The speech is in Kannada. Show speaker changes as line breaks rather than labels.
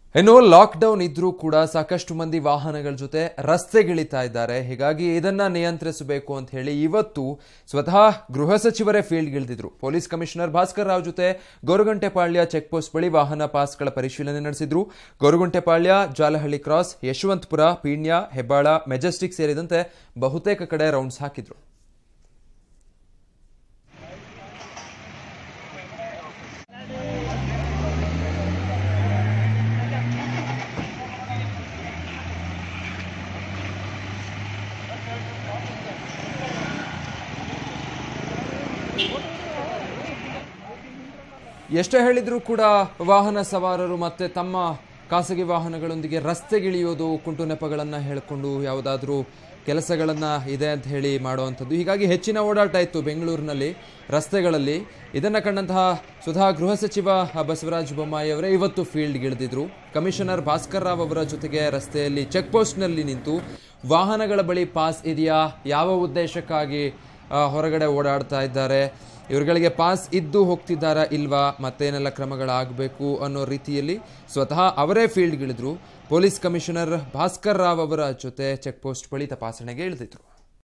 ಇನ್ನು ಲಾಕ್ಡೌನ್ ಇದ್ರೂ ಕೂಡ ಸಾಕಷ್ಟು ಮಂದಿ ವಾಹನಗಳ ಜೊತೆ ರಸ್ತೆಗಿಳಿತಾ ಇದ್ದಾರೆ ಹೀಗಾಗಿ ಇದನ್ನ ನಿಯಂತ್ರಿಸಬೇಕು ಅಂತ ಹೇಳಿ ಇವತ್ತು ಸ್ವತಃ ಗೃಹ ಸಚಿವರೇ ಫೀಲ್ಡ್ಗಿಳಿದಿದ್ರು ಪೊಲೀಸ್ ಕಮಿಷನರ್ ಭಾಸ್ಕರ್ ರಾವ್ ಜೊತೆ ಗೊರಗುಂಟೆಪಾಳ್ಯ ಚೆಕ್ ಪೋಸ್ಟ್ ಬಳಿ ವಾಹನ ಪಾಸ್ಗಳ ಪರಿಶೀಲನೆ ನಡೆಸಿದ್ರು ಗೊರಗುಂಟೆಪಾಳ್ಯ ಜಾಲಹಳ್ಳಿ ಕ್ರಾಸ್ ಯಶವಂತಪುರ ಪೀಣ್ಯ ಹೆಬ್ಬಾಳ ಮೆಜೆಸ್ಟಿಕ್ ಸೇರಿದಂತೆ ಬಹುತೇಕ ಕಡೆ ರೌಂಡ್ಸ್ ಹಾಕಿದ್ರು ಎಷ್ಟೇ ಹೇಳಿದ್ರೂ ಕೂಡ ವಾಹನ ಸವಾರರು ಮತ್ತೆ ತಮ್ಮ ಖಾಸಗಿ ವಾಹನಗಳೊಂದಿಗೆ ರಸ್ತೆಗಿಳಿಯೋದು ಕುಂಟು ನೆಪಗಳನ್ನು ಹೇಳಿಕೊಂಡು ಯಾವುದಾದ್ರೂ ಕೆಲಸಗಳನ್ನ ಇದೆ ಅಂತ ಹೇಳಿ ಮಾಡುವಂಥದ್ದು ಹೀಗಾಗಿ ಹೆಚ್ಚಿನ ಓಡಾಟ ಇತ್ತು ಬೆಂಗಳೂರಿನಲ್ಲಿ ರಸ್ತೆಗಳಲ್ಲಿ ಇದನ್ನ ಕಂಡಂತಹ ಸ್ವತಃ ಗೃಹ ಸಚಿವ ಬಸವರಾಜ ಬೊಮ್ಮಾಯಿ ಅವರೇ ಇವತ್ತು ಫೀಲ್ಡ್ಗಿಳಿದಿದ್ರು ಕಮಿಷನರ್ ಭಾಸ್ಕರ್ ರಾವ್ ಅವರ ಜೊತೆಗೆ ರಸ್ತೆಯಲ್ಲಿ ಚೆಕ್ ಪೋಸ್ಟ್ನಲ್ಲಿ ನಿಂತು ವಾಹನಗಳ ಬಳಿ ಪಾಸ್ ಇದೆಯಾ ಯಾವ ಉದ್ದೇಶಕ್ಕಾಗಿ ಆ, ಹೊರಗಡೆ ಓಡಾಡ್ತಾ ಇದ್ದಾರೆ ಇವರುಗಳಿಗೆ ಪಾಸ್ ಇದ್ದು ಹೋಗ್ತಿದ್ದಾರಾ ಇಲ್ವಾ ಮತ್ತೇನೆಲ್ಲ ಕ್ರಮಗಳಾಗಬೇಕು ಅನ್ನೋ ರೀತಿಯಲ್ಲಿ ಸ್ವತಃ ಅವರೇ ಫೀಲ್ಡ್ಗಿಳಿದ್ರು ಪೊಲೀಸ್ ಕಮಿಷನರ್ ಭಾಸ್ಕರ್ ರಾವ್ ಅವರ ಜೊತೆ ಚೆಕ್ ಪೋಸ್ಟ್ ಬಳಿ ತಪಾಸಣೆಗೆ ಇಳಿದಿದ್ರು